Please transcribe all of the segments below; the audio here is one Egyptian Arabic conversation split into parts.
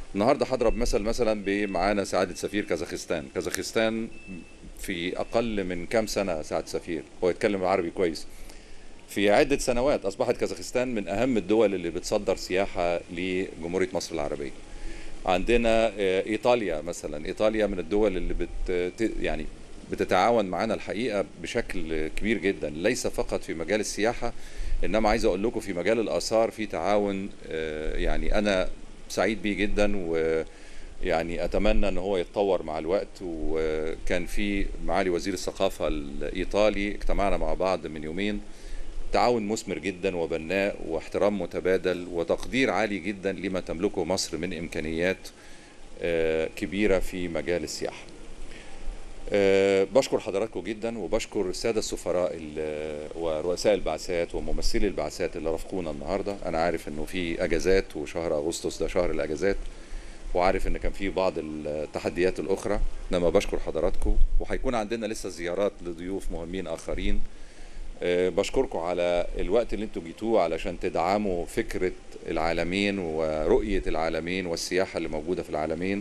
النهارده هضرب مثل مثلا بمعانا سعاده سفير كازاخستان كازاخستان في اقل من كام سنه سعاده سفير هو يتكلم عربي كويس في عده سنوات اصبحت كازاخستان من اهم الدول اللي بتصدر سياحه لجمهوريه مصر العربيه عندنا آه، ايطاليا مثلا ايطاليا من الدول اللي بت يعني بتتعاون معنا الحقيقه بشكل كبير جدا ليس فقط في مجال السياحه انما عايز اقول لكم في مجال الاثار في تعاون آه، يعني انا سعيد بيه جدا ويعني اتمنى ان هو يتطور مع الوقت وكان في معالي وزير الثقافه الايطالي اجتمعنا مع بعض من يومين تعاون مثمر جدا وبناء واحترام متبادل وتقدير عالي جدا لما تملكه مصر من امكانيات آه، كبيره في مجال السياحه. آه، بشكر حضراتكم جدا وبشكر الساده السفراء ال- ورؤساء البعثات وممثلي البعثات اللي رافقونا النهارده، انا عارف انه في اجازات وشهر اغسطس ده شهر الاجازات وعارف ان كان في بعض التحديات الاخرى انما بشكر حضراتكم وهيكون عندنا لسه زيارات لضيوف مهمين اخرين آه، بشكركم على الوقت اللي انتوا جيتوه علشان تدعموا فكرة العالمين ورؤية العالمين والسياحة اللي موجودة في العالمين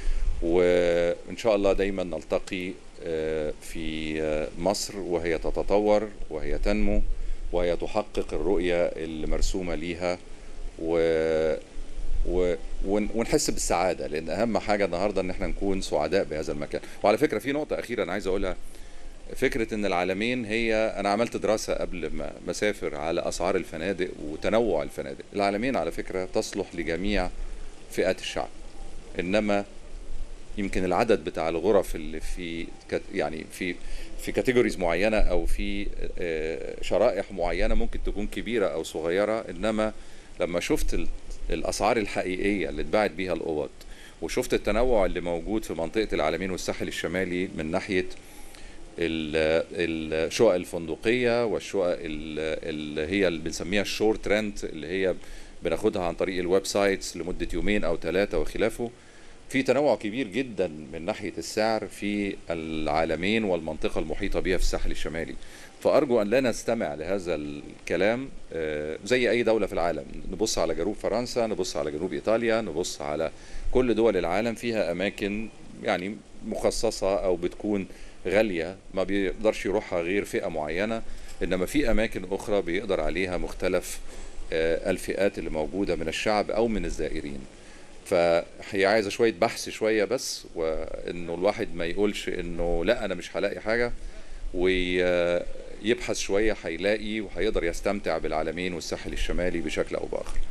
وإن شاء الله دايما نلتقي آه، في آه، مصر وهي تتطور وهي تنمو وهي تحقق الرؤية اللي مرسومة ليها و و... ون- ونحس بالسعادة لأن أهم حاجة النهاردة إن احنا نكون سعداء بهذا المكان وعلى فكرة في نقطة أخيرة أنا عايز أقولها فكرة إن العالمين هي أنا عملت دراسة قبل ما ما أسافر على أسعار الفنادق وتنوع الفنادق العالمين على فكرة تصلح لجميع فئات الشعب إنما يمكن العدد بتاع الغرف اللي في كت- يعني في في كاتيجوريز معينة أو في آه، شرائح معينة ممكن تكون كبيرة أو صغيرة إنما لما شفت ال- الأسعار الحقيقية اللي اتباعت بيها الأوض وشفت التنوع اللي موجود في منطقة العالمين والساحل الشمالي من ناحية ال- الشقق الفندقيه والشقق ال- اللي هي اللي بنسميها الشورت رنت اللي هي بناخدها عن طريق الويب سايتس لمده يومين او ثلاثه وخلافه في تنوع كبير جدا من ناحيه السعر في العالمين والمنطقه المحيطه بها في الساحل الشمالي فارجو ان لا نستمع لهذا الكلام آه، زي اي دوله في العالم نبص على جنوب فرنسا نبص على جنوب ايطاليا نبص على كل دول العالم فيها اماكن يعني مخصصه او بتكون غاليه ما بيقدرش يروحها غير فئه معينه انما في اماكن اخرى بيقدر عليها مختلف آه، الفئات اللي موجوده من الشعب او من الزائرين فهي عايزه شويه بحث شويه بس وانه الواحد ما يقولش انه لا انا مش هلاقي حاجه ويبحث شويه هيلاقي وهيقدر يستمتع بالعالمين والساحل الشمالي بشكل او باخر